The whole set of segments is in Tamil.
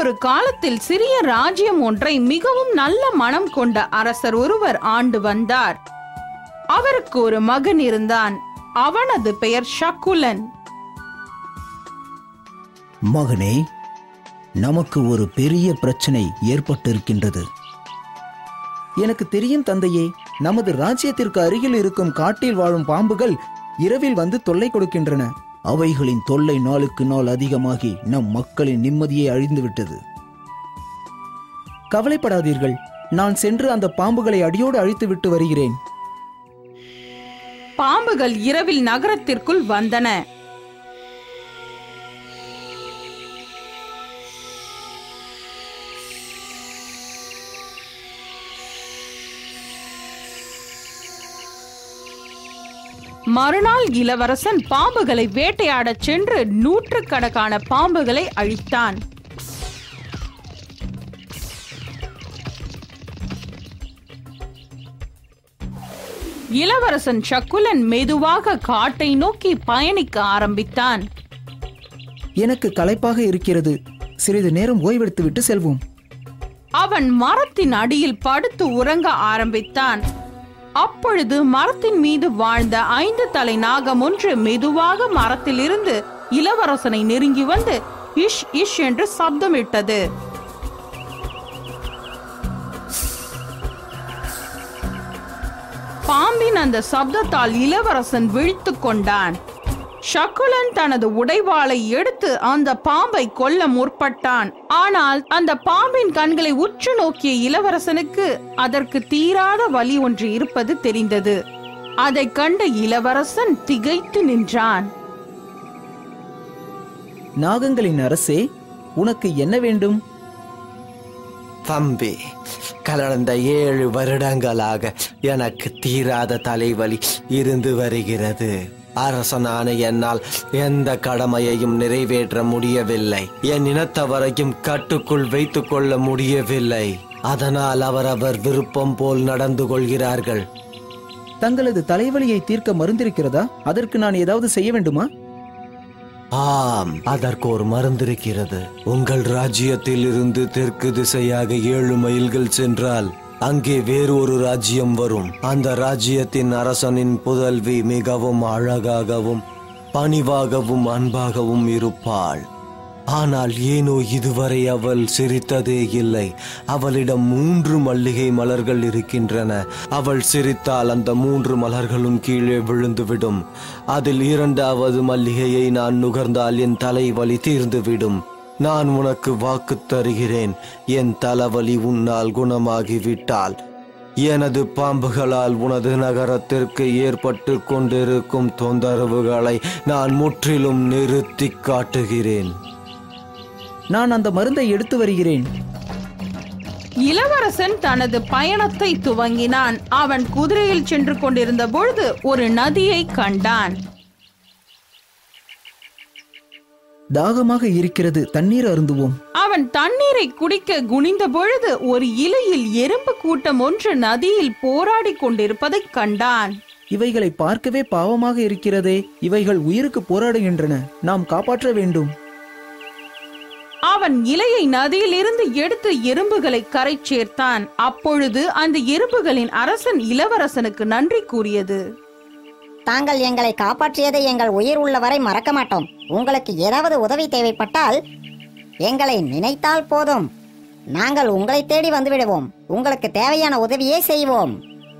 முன்பொரு காலத்தில் சிறிய ராஜ்யம் ஒன்றை மிகவும் நல்ல மனம் கொண்ட அரசர் ஒருவர் ஆண்டு வந்தார் அவருக்கு ஒரு மகன் இருந்தான் அவனது பெயர் ஷக்குலன் மகனே நமக்கு ஒரு பெரிய பிரச்சனை ஏற்பட்டிருக்கின்றது எனக்கு தெரியும் தந்தையே நமது ராஜ்யத்திற்கு அருகில் இருக்கும் காட்டில் வாழும் பாம்புகள் இரவில் வந்து தொல்லை கொடுக்கின்றன அவைகளின் தொல்லை நாளுக்கு நாள் அதிகமாகி நம் மக்களின் நிம்மதியை அழிந்துவிட்டது கவலைப்படாதீர்கள் நான் சென்று அந்த பாம்புகளை அடியோடு அழித்து விட்டு வருகிறேன் பாம்புகள் இரவில் நகரத்திற்குள் வந்தன மறுநாள் இளவரசன் பாம்புகளை வேட்டையாடச் சென்று நூற்றுக்கணக்கான பாம்புகளை அழித்தான் இளவரசன் சக்குலன் மெதுவாக காட்டை நோக்கி பயணிக்க ஆரம்பித்தான் எனக்கு களைப்பாக இருக்கிறது சிறிது நேரம் ஓய்வெடுத்துவிட்டு செல்வோம் அவன் மரத்தின் அடியில் படுத்து உறங்க ஆரம்பித்தான் அப்பொழுது மரத்தின் மீது வாழ்ந்த ஐந்து தலை நாகம் ஒன்று மெதுவாக மரத்திலிருந்து இளவரசனை நெருங்கி வந்து இஷ் இஷ் என்று சப்தமிட்டது பாம்பின் அந்த சப்தத்தால் இளவரசன் விழித்துக் கொண்டான் ஷக்குலன் தனது உடைவாளை எடுத்து அந்த பாம்பை கொல்ல முற்பட்டான் ஆனால் அந்த பாம்பின் கண்களை உற்று நோக்கிய இளவரசனுக்கு அதற்கு தீராத வலி ஒன்று இருப்பது தெரிந்தது அதைக் கண்ட இளவரசன் திகைத்து நின்றான் நாகங்களின் அரசே உனக்கு என்ன வேண்டும் தம்பி கடந்த ஏழு வருடங்களாக எனக்கு தீராத தலைவலி இருந்து வருகிறது அரசனான என்னால் எந்த கடமையையும் நிறைவேற்ற முடியவில்லை என் இனத்தவரையும் கட்டுக்குள் வைத்துக் கொள்ள முடியவில்லை அதனால் அவரவர் விருப்பம் போல் நடந்து கொள்கிறார்கள் தங்களது தலைவலியை தீர்க்க மருந்திருக்கிறதா அதற்கு நான் ஏதாவது செய்ய வேண்டுமா ஆம் அதற்கு ஒரு மருந்திருக்கிறது உங்கள் ராஜ்யத்தில் இருந்து தெற்கு திசையாக ஏழு மைல்கள் சென்றால் அங்கே வேறு ஒரு ராஜ்யம் வரும் அந்த ராஜ்யத்தின் அரசனின் புதல்வி மிகவும் அழகாகவும் பணிவாகவும் அன்பாகவும் இருப்பாள் ஆனால் ஏனோ இதுவரை அவள் சிரித்ததே இல்லை அவளிடம் மூன்று மல்லிகை மலர்கள் இருக்கின்றன அவள் சிரித்தால் அந்த மூன்று மலர்களும் கீழே விழுந்துவிடும் அதில் இரண்டாவது மல்லிகையை நான் நுகர்ந்தால் என் தலைவலி தீர்ந்துவிடும் நான் உனக்கு வாக்கு தருகிறேன் என் தலைவலி உன்னால் குணமாகிவிட்டால் எனது பாம்புகளால் உனது நகரத்திற்கு ஏற்பட்டு கொண்டிருக்கும் தொந்தரவுகளை நான் முற்றிலும் நிறுத்தி காட்டுகிறேன் நான் அந்த மருந்தை எடுத்து வருகிறேன் இளவரசன் தனது பயணத்தை துவங்கினான் அவன் குதிரையில் சென்று கொண்டிருந்த பொழுது ஒரு நதியை கண்டான் தாகமாக இருக்கிறது தண்ணீர் அருந்துவோம் அவன் தண்ணீரை குடிக்க குனிந்த பொழுது ஒரு இலையில் எறும்பு கூட்டம் ஒன்று நதியில் போராடி கொண்டிருப்பதைக் கண்டான் இவைகளை பார்க்கவே பாவமாக இருக்கிறதே இவைகள் உயிருக்கு போராடுகின்றன நாம் காப்பாற்ற வேண்டும் அவன் இலையை நதியிலிருந்து எடுத்து எறும்புகளை கரை சேர்த்தான் அப்பொழுது அந்த எறும்புகளின் அரசன் இளவரசனுக்கு நன்றி கூறியது தாங்கள் எங்களை காப்பாற்றியதை எங்கள் உயிர் உள்ளவரை மறக்க மாட்டோம் உங்களுக்கு ஏதாவது உதவி தேவைப்பட்டால் எங்களை நினைத்தால் போதும் நாங்கள் உங்களை தேடி வந்து விடுவோம் உங்களுக்கு தேவையான உதவியே செய்வோம்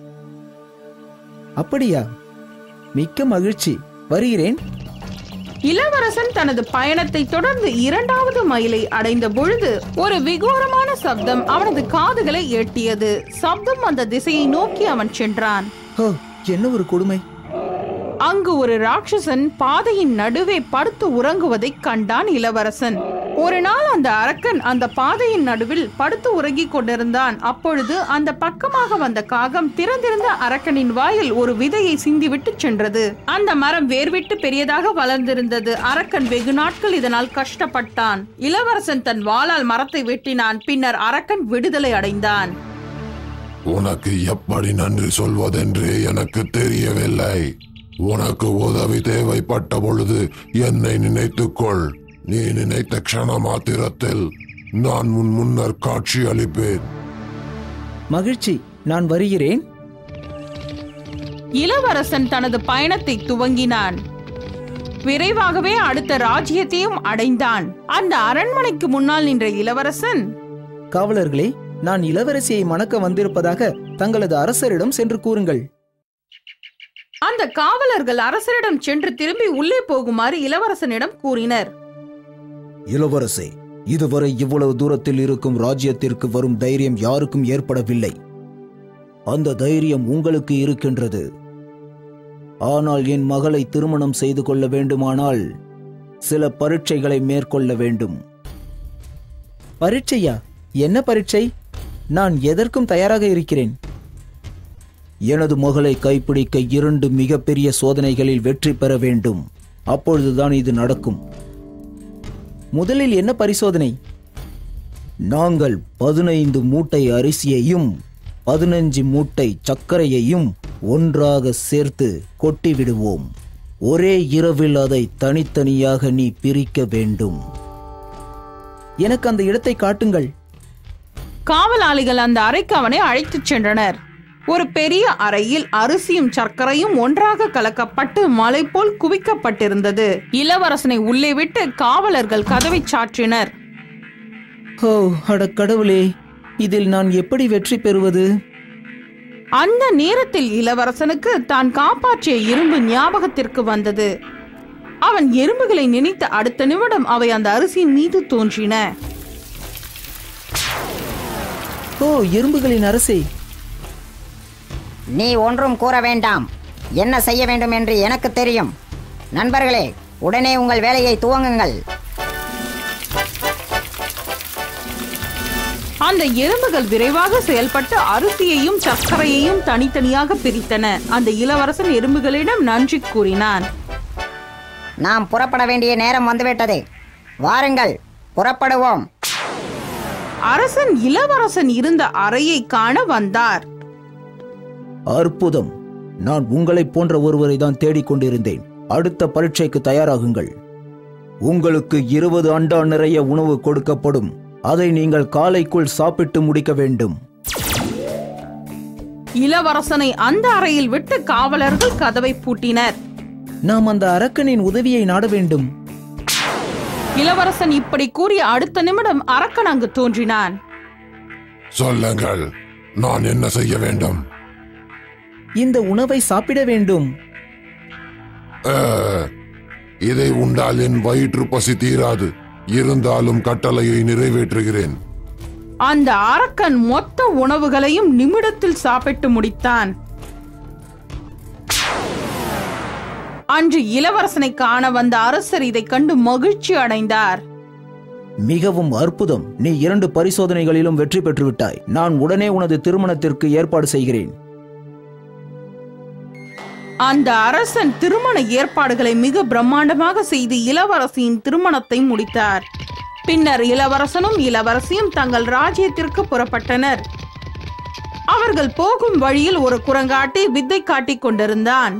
அப்படியா மிக்க மகிழ்ச்சி வருகிறேன் இளவரசன் தனது பயணத்தை தொடர்ந்து இரண்டாவது மைலை அடைந்த பொழுது ஒரு விகோரமான சப்தம் அவனது காதுகளை எட்டியது சப்தம் அந்த திசையை நோக்கி அவன் சென்றான் ஹோ என்ன ஒரு கொடுமை அங்கு ஒரு ராட்சசன் பாதையின் நடுவே படுத்து உறங்குவதைக் கண்டான் இளவரசன் ஒரு நாள் அந்த அரக்கன் அந்த பாதையின் நடுவில் படுத்து உறங்கிக் கொண்டிருந்தான் அப்பொழுது அந்த பக்கமாக வந்த காகம் திறந்திருந்த அரக்கனின் வாயில் ஒரு விதையை சிந்திவிட்டு சென்றது அந்த மரம் வேர்விட்டு பெரியதாக வளர்ந்திருந்தது அரக்கன் வெகு நாட்கள் இதனால் கஷ்டப்பட்டான் இளவரசன் தன் வாளால் மரத்தை வெட்டினான் பின்னர் அரக்கன் விடுதலை அடைந்தான் உனக்கு எப்படி நன்றி சொல்வதென்று எனக்கு தெரியவில்லை உனக்கு உதவி தேவைப்பட்ட பொழுது என்னை நினைத்துக்கொள் நீ நினைத்த க்ஷண மாத்திரத்தில் நான் உன் முன்னர் காட்சி அளிப்பேன் மகிழ்ச்சி நான் வருகிறேன் இளவரசன் தனது பயணத்தை துவங்கினான் விரைவாகவே அடுத்த ராஜ்யத்தையும் அடைந்தான் அந்த அரண்மனைக்கு முன்னால் நின்ற இளவரசன் காவலர்களே நான் இளவரசியை மணக்க வந்திருப்பதாக தங்களது அரசரிடம் சென்று கூறுங்கள் அந்த காவலர்கள் அரசரிடம் சென்று திரும்பி உள்ளே போகுமாறு இளவரசனிடம் கூறினர் இளவரசே இதுவரை இவ்வளவு தூரத்தில் இருக்கும் ராஜ்யத்திற்கு வரும் தைரியம் யாருக்கும் ஏற்படவில்லை அந்த தைரியம் உங்களுக்கு இருக்கின்றது ஆனால் என் மகளை திருமணம் செய்து கொள்ள வேண்டுமானால் சில பரீட்சைகளை மேற்கொள்ள வேண்டும் பரீட்சையா என்ன பரீட்சை நான் எதற்கும் தயாராக இருக்கிறேன் எனது மகளை கைப்பிடிக்க இரண்டு மிகப்பெரிய சோதனைகளில் வெற்றி பெற வேண்டும் அப்பொழுதுதான் இது நடக்கும் முதலில் என்ன பரிசோதனை நாங்கள் பதினைந்து மூட்டை அரிசியையும் பதினஞ்சு மூட்டை சர்க்கரையையும் ஒன்றாக சேர்த்து கொட்டி விடுவோம் ஒரே இரவில் அதை தனித்தனியாக நீ பிரிக்க வேண்டும் எனக்கு அந்த இடத்தை காட்டுங்கள் காவலாளிகள் அந்த அறைக்கு அவனை அழைத்துச் சென்றனர் ஒரு பெரிய அறையில் அரிசியும் சர்க்கரையும் ஒன்றாக கலக்கப்பட்டு மலை போல் குவிக்கப்பட்டிருந்தது இளவரசனை உள்ளே விட்டு காவலர்கள் கதவை சாற்றினர் ஓ அட கடவுளே இதில் நான் எப்படி வெற்றி பெறுவது அந்த நேரத்தில் இளவரசனுக்கு தான் காப்பாற்றிய இரும்பு ஞாபகத்திற்கு வந்தது அவன் எறும்புகளை நினைத்த அடுத்த நிமிடம் அவை அந்த அரிசியின் மீது தோன்றின ஓ எறும்புகளின் அரசே நீ ஒன்றும் கூற வேண்டாம் என்ன செய்ய வேண்டும் என்று எனக்கு தெரியும் நண்பர்களே உடனே உங்கள் வேலையை துவங்குங்கள் அந்த எறும்புகள் விரைவாக செயல்பட்டு அரிசியையும் சர்க்கரையையும் தனித்தனியாக பிரித்தன அந்த இளவரசன் எறும்புகளிடம் நன்றி கூறினான் நாம் புறப்பட வேண்டிய நேரம் வந்துவிட்டது வாருங்கள் புறப்படுவோம் அரசன் இளவரசன் இருந்த அறையை காண வந்தார் அற்புதம் நான் உங்களைப் போன்ற ஒருவரை தான் தேடிக்கொண்டிருந்தேன் அடுத்த பரீட்சைக்கு தயாராகுங்கள் உங்களுக்கு இருபது அண்டா நிறைய உணவு கொடுக்கப்படும் அதை நீங்கள் காலைக்குள் சாப்பிட்டு முடிக்க வேண்டும் இளவரசனை அந்த அறையில் விட்டு காவலர்கள் கதவை பூட்டினர் நாம் அந்த அரக்கனின் உதவியை நாட வேண்டும் இளவரசன் இப்படி கூறிய அடுத்த நிமிடம் அரக்கன் அங்கு தோன்றினான் சொல்லுங்கள் நான் என்ன செய்ய வேண்டும் இந்த உணவை சாப்பிட வேண்டும் அஹ், இதை உண்டால் என் வயிற்று பசி தீராது இருந்தாலும் கட்டளையை நிறைவேற்றுகிறேன் அந்த அரக்கன் மொத்த உணவுகளையும் நிமிடத்தில் சாப்பிட்டு முடித்தான் அன்று இளவரசனை காண வந்த அரசர் இதைக் கண்டு மகிழ்ச்சி அடைந்தார் மிகவும் அற்புதம் நீ இரண்டு பரிசோதனைகளிலும் வெற்றி பெற்று விட்டாய் நான் உடனே உனது திருமணத்திற்கு ஏற்பாடு செய்கிறேன் அந்த அரசன் திருமண ஏற்பாடுகளை மிக பிரம்மாண்டமாக செய்து இளவரசியின் திருமணத்தை முடித்தார் பின்னர் இளவரசனும் இளவரசியும் தங்கள் ராஜ்யத்திற்கு புறப்பட்டனர் அவர்கள் போகும் வழியில் ஒரு குரங்காட்டி வித்தை காட்டிக் கொண்டிருந்தான்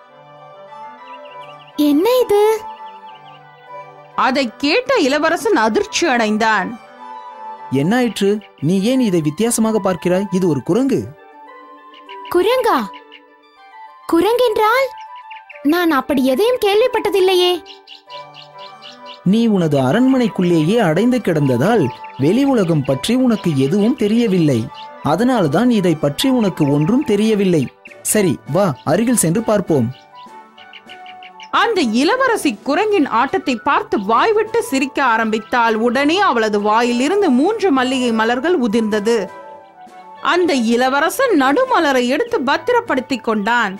என்ன இது அதை கேட்ட இளவரசன் அதிர்ச்சி அடைந்தான் என்ன ஆயிற்று நீ ஏன் இதை வித்தியாசமாக பார்க்கிறாய் இது ஒரு குரங்கு குரங்கா குரங்கென்றால் நான் அப்படி எதையும் கேள்விப்பட்டதில்லையே நீ உனது அரண்மனைக்குள்ளேயே அடைந்து கிடந்ததால் வெளி உலகம் பற்றி உனக்கு எதுவும் தெரியவில்லை அதனால்தான் இதை பற்றி உனக்கு ஒன்றும் தெரியவில்லை சரி வா அருகில் சென்று பார்ப்போம் அந்த இளவரசி குரங்கின் ஆட்டத்தை பார்த்து வாய்விட்டு சிரிக்க ஆரம்பித்தால் உடனே அவளது வாயிலிருந்து மூன்று மல்லிகை மலர்கள் உதிர்ந்தது அந்த இளவரசன் நடுமலரை எடுத்து பத்திரப்படுத்திக் கொண்டான்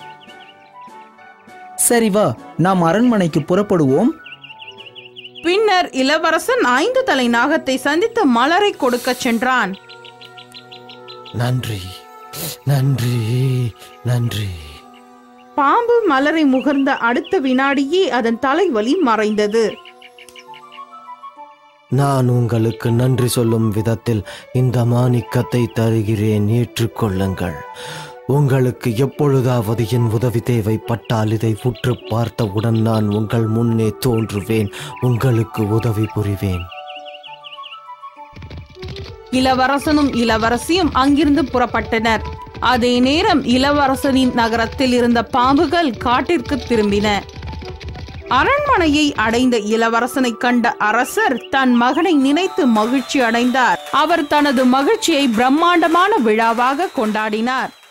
சரி வா நாம் அரண்மனைக்கு புறப்படுவோம் பின்னர் இளவரசன் ஐந்து தலை நாகத்தை சந்தித்து மலரை கொடுக்கச் சென்றான் நன்றி நன்றி நன்றி பாம்பு மலரை முகர்ந்த அடுத்த வினாடியே அதன் தலைவலி மறைந்தது நான் உங்களுக்கு நன்றி சொல்லும் விதத்தில் இந்த மாணிக்கத்தை தருகிறேன் ஏற்றுக்கொள்ளுங்கள் உங்களுக்கு எப்பொழுதாவது என் உதவி தேவைப்பட்டால் இதை உற்று பார்த்தவுடன் நான் உங்கள் முன்னே தோன்றுவேன் உங்களுக்கு உதவி புரிவேன் இளவரசனும் இளவரசியும் அங்கிருந்து புறப்பட்டனர் அதே நேரம் இளவரசனின் நகரத்தில் இருந்த பாம்புகள் காட்டிற்கு திரும்பின அரண்மனையை அடைந்த இளவரசனை கண்ட அரசர் தன் மகனை நினைத்து மகிழ்ச்சி அடைந்தார் அவர் தனது மகிழ்ச்சியை பிரம்மாண்டமான விழாவாக கொண்டாடினார்